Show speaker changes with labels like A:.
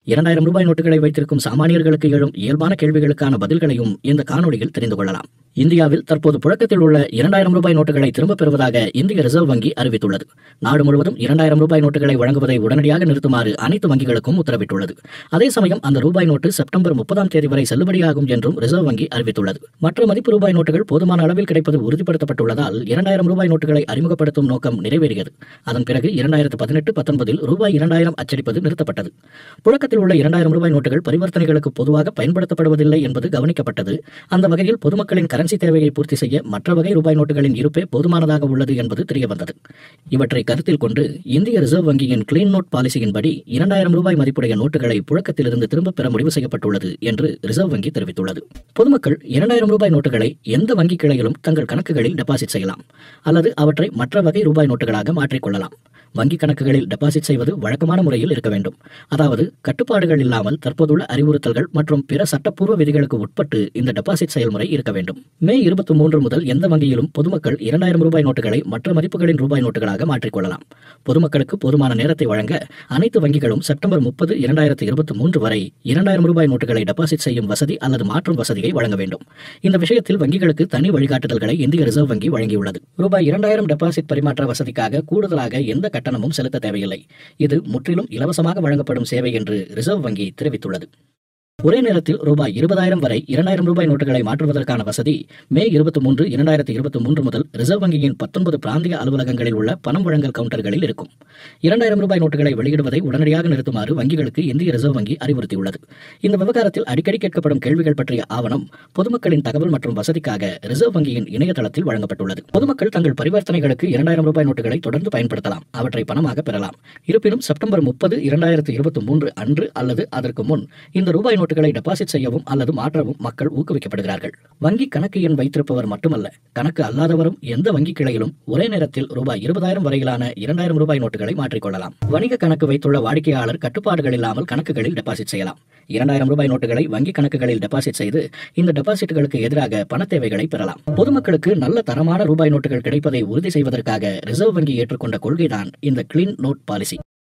A: இரண்டாயிரம் ரூபாய் நோட்டுகளை வைத்திருக்கும் சாமானியர்களுக்கு எழும் இயல்பான கேள்விகளுக்கான பதில்களையும் இந்த காணொளியில் தெரிந்து கொள்ளலாம் இந்தியாவில் தற்போது புழக்கத்தில் உள்ள இரண்டாயிரம் ரூபாய் நோட்டுகளை திரும்பப் பெறுவதாக இந்திய ரிசர்வ் வங்கி அறிவித்துள்ளது நாடு முழுவதும் இரண்டாயிரம் ரூபாய் நோட்டுகளை வழங்குவதை உடனடியாக நிறுத்துமாறு அனைத்து வங்கிகளுக்கும் உத்தரவிட்டுள்ளது அதே சமயம் அந்த ரூபாய் நோட்டு செப்டம்பர் முப்பதாம் தேதி வரை செல்லுபடியாகும் என்றும் ரிசர்வ் வங்கி அறிவித்துள்ளது மற்ற மதிப்பு ரூபாய் நோட்டுகள் போதுமான அளவில் கிடைப்பது உறுதிப்படுத்தப்பட்டுள்ளதால் இரண்டாயிரம் ரூபாய் நோட்டுகளை அறிமுகப்படுத்தும் நோக்கம் நிறைவேறியது அதன் பிறகு இரண்டாயிரத்து பதினெட்டு பத்தொன்பதில் ரூபாய் இரண்டாயிரம் அச்சடிப்பது நிறுத்தப்பட்டது புழக்கத்தில் உள்ள இரண்டாயிரம் ரூபாய் நோட்டுகள் பரிவர்த்தனைகளுக்கு பொதுவாக பயன்படுத்தப்படுவதில்லை என்பது கவனிக்கப்பட்டது அந்த வகையில் பொதுமக்களின் கரன்சி தேவையை பூர்த்தி செய்ய மற்ற வகை ரூபாய் நோட்டுகளின் இருப்பே போதுமானதாக உள்ளது என்பது தெரியவந்தது இவற்றை கருத்தில் கொண்டு இந்திய ரிசர்வ் வங்கியின் கிளீன் நோட் பாலிசியின்படி இரண்டாயிரம் ரூபாய் மதிப்புடைய நோட்டுகளை புழக்கத்திலிருந்து திரும்பப் பெற முடிவு செய்யப்பட்டுள்ளது என்று ரிசர்வ் வங்கி தெரிவித்துள்ளது பொதுமக்கள் இரண்டாயிரம் ரூபாய் நோட்டுகளை எந்த வங்கி கிளையிலும் தங்கள் கணக்குகளில் டெபாசிட் செய்யலாம் அல்லது அவற்றை மற்ற வகை ரூபாய் நோட்டுகளாக மாற்றிக்கொள்ளலாம் வங்கி கணக்குகளில் டெபாசிட் செய்வது வழக்கமான முறையில் இருக்க வேண்டும் அதாவது கட்டுப்பாடுகள் இல்லாமல் தற்போதுள்ள அறிவுறுத்தல்கள் மற்றும் பிற சட்டப்பூர்வ விதிகளுக்கு உட்பட்டு இந்த டெபாசிட் செயல்முறை இருக்க வேண்டும் மே இருபத்தி மூன்று முதல் எந்த வங்கியிலும் பொதுமக்கள் இரண்டாயிரம் ரூபாய் நோட்டுகளை மற்ற மதிப்புகளின் ரூபாய் நோட்டுகளாக மாற்றிக்கொள்ளலாம் பொதுமக்களுக்கு போதுமான நேரத்தை வழங்க அனைத்து வங்கிகளும் செப்டம்பர் முப்பது இரண்டாயிரத்தி இருபத்தி மூன்று வரை இரண்டாயிரம் ரூபாய் நோட்டுகளை டெபாசிட் செய்யும் வசதி அல்லது மாற்றும் வசதியை வழங்க வேண்டும் இந்த விஷயத்தில் வங்கிகளுக்கு தனி வழிகாட்டுதல்களை இந்திய ரிசர்வ் வங்கி வழங்கியுள்ளது ரூபாய் இரண்டாயிரம் டெபாசிட் பரிமாற்ற வசதிக்காக கூடுதலாக எந்த கட்டணமும் செலுத்த தேவையில்லை இது முற்றிலும் இலவசமாக வழங்கப்படும் சேவை என்று ரிசர்வ் வங்கி தெரிவித்துள்ளது ஒரே நேரத்தில் ரூபாய் இருபதாயிரம் வரை இரண்டாயிரம் ரூபாய் நோட்டுகளை மாற்றுவதற்கான வசதி மே இருபத்தி மூன்று இரண்டாயிரத்தி இருபத்தி மூன்று முதல் ரிசர்வ் வங்கியின் பத்தொன்பது பிராந்திய அலுவலகங்களில் உள்ள பணம் வழங்கல் கவுண்டர்களில் இருக்கும் இரண்டாயிரம் ரூபாய் நோட்டுகளை வெளியிடுவதை உடனடியாக நிறுத்துமாறு வங்கிகளுக்கு இந்திய ரிசர்வ் வங்கி அறிவுறுத்தியுள்ளது இந்த விவகாரத்தில் அடிக்கடி கேட்கப்படும் கேள்விகள் பற்றிய ஆவணம் பொதுமக்களின் தகவல் மற்றும் வசதிக்காக ரிசர்வ் வங்கியின் இணையதளத்தில் வழங்கப்பட்டுள்ளது பொதுமக்கள் தங்கள் பரிவர்த்தனைகளுக்கு இரண்டாயிரம் ரூபாய் நோட்டுகளை தொடர்ந்து பயன்படுத்தலாம் அவற்றை பணமாக பெறலாம் இருப்பினும் செப்டம்பர் முப்பது இரண்டாயிரத்தி இருபத்தி மூன்று அன்று அல்லது அதற்கு முன் இந்த ரூபாய் நோட்டுகளை டெபாசிட் செய்யவும் அல்லது மாற்றவும் மக்கள் ஊக்குவிக்கப்படுகிறார்கள் வங்கி கணக்கு எண் வைத்திருப்பவர் மட்டுமல்ல கணக்கு அல்லாதவரும் எந்த வங்கி கிளையிலும் ஒரே நேரத்தில் ரூபாய் இருபதாயிரம் வரையிலான இரண்டாயிரம் ரூபாய் நோட்டுகளை மாற்றிக்கொள்ளலாம் வணிக கணக்கு வைத்துள்ள வாடிக்கையாளர் கட்டுப்பாடுகள் இல்லாமல் கணக்குகளில் டெபாசிட் செய்யலாம் இரண்டாயிரம் ரூபாய் நோட்டுகளை வங்கி கணக்குகளில் டெபாசிட் செய்து இந்த டெபாசிட்டுகளுக்கு எதிராக பண தேவைகளை பெறலாம் பொதுமக்களுக்கு நல்ல தரமான ரூபாய் நோட்டுகள் கிடைப்பதை உறுதி செய்வதற்காக ரிசர்வ் வங்கி ஏற்றுக்கொண்ட கொள்கைதான் இந்த கிளீன் நோட் பாலிசி